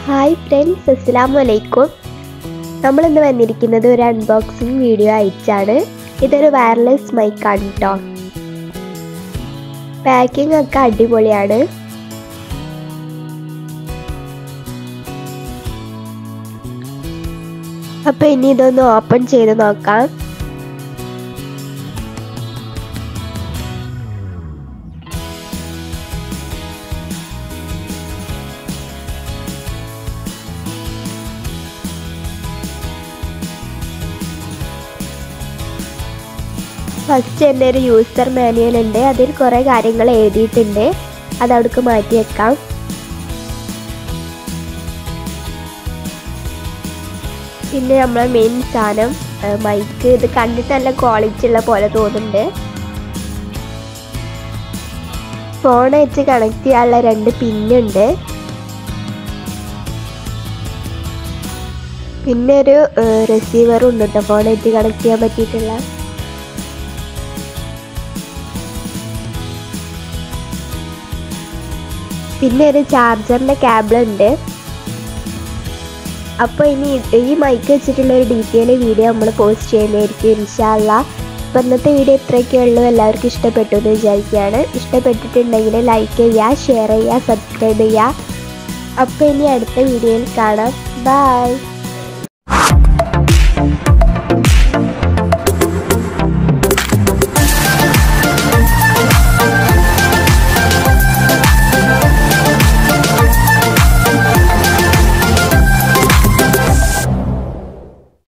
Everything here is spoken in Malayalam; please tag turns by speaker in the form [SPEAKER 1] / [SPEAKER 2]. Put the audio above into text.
[SPEAKER 1] ഹായ് ഫ്രണ്ട്സ് അസ്സലാമു അലൈക്കും നമ്മളിന്ന് വന്നിരിക്കുന്നത് ഒരു അൺബോക്സിങ് വീഡിയോ ആയിട്ടാണ് ഇതൊരു വയർലെസ് മൈക്കാണ് കേട്ടോ പാക്കിംഗ് ഒക്കെ അടിപൊളിയാണ് അപ്പൊ ഇനി ഇതൊന്ന് ഓപ്പൺ ചെയ്ത് നോക്കാം ഫസ്റ്റ് എൻ്റെ ഒരു യൂസർ മാനുവൽ ഉണ്ട് അതിൽ കുറേ കാര്യങ്ങൾ എഴുതിയിട്ടുണ്ട് അത് അവിടേക്ക് മാറ്റി വെക്കാം പിന്നെ നമ്മളെ മെയിൻ സാധനം മൈക്ക് ഇത് കണ്ടിട്ട് നല്ല ക്വാളിറ്റി ഉള്ള പോലെ തോന്നുന്നുണ്ട് ഫോൺ വെച്ച് കണക്ട് ചെയ്യാനുള്ള രണ്ട് പിന്നുണ്ട് പിന്നെ ഒരു റിസീവറും ഉണ്ട് കേട്ടോ ഫോൺ വെച്ച് കണക്ട് ചെയ്യാൻ പറ്റിയിട്ടുള്ള പിന്നെ ഒരു ചാർജറിൻ്റെ കേബിൾ ഉണ്ട് അപ്പോൾ ഇനി ഈ മൈക്ക് വെച്ചിട്ടുള്ള ഒരു ഡീറ്റെയിൽ വീഡിയോ നമ്മൾ പോസ്റ്റ് ചെയ്യുന്നതായിരിക്കും ഇൻഷാല്ല അപ്പോൾ ഇന്നത്തെ വീഡിയോ ഇത്രയൊക്കെ ഉള്ളൂ എല്ലാവർക്കും ഇഷ്ടപ്പെട്ടു എന്ന് വിചാരിക്കുകയാണ് ഇഷ്ടപ്പെട്ടിട്ടുണ്ടെങ്കിൽ ലൈക്ക് ചെയ്യുക ഷെയർ ചെയ്യുക സബ്സ്ക്രൈബ് ചെയ്യുക അപ്പോൾ ഇനി അടുത്ത വീഡിയോയിൽ കാണാം ബൈ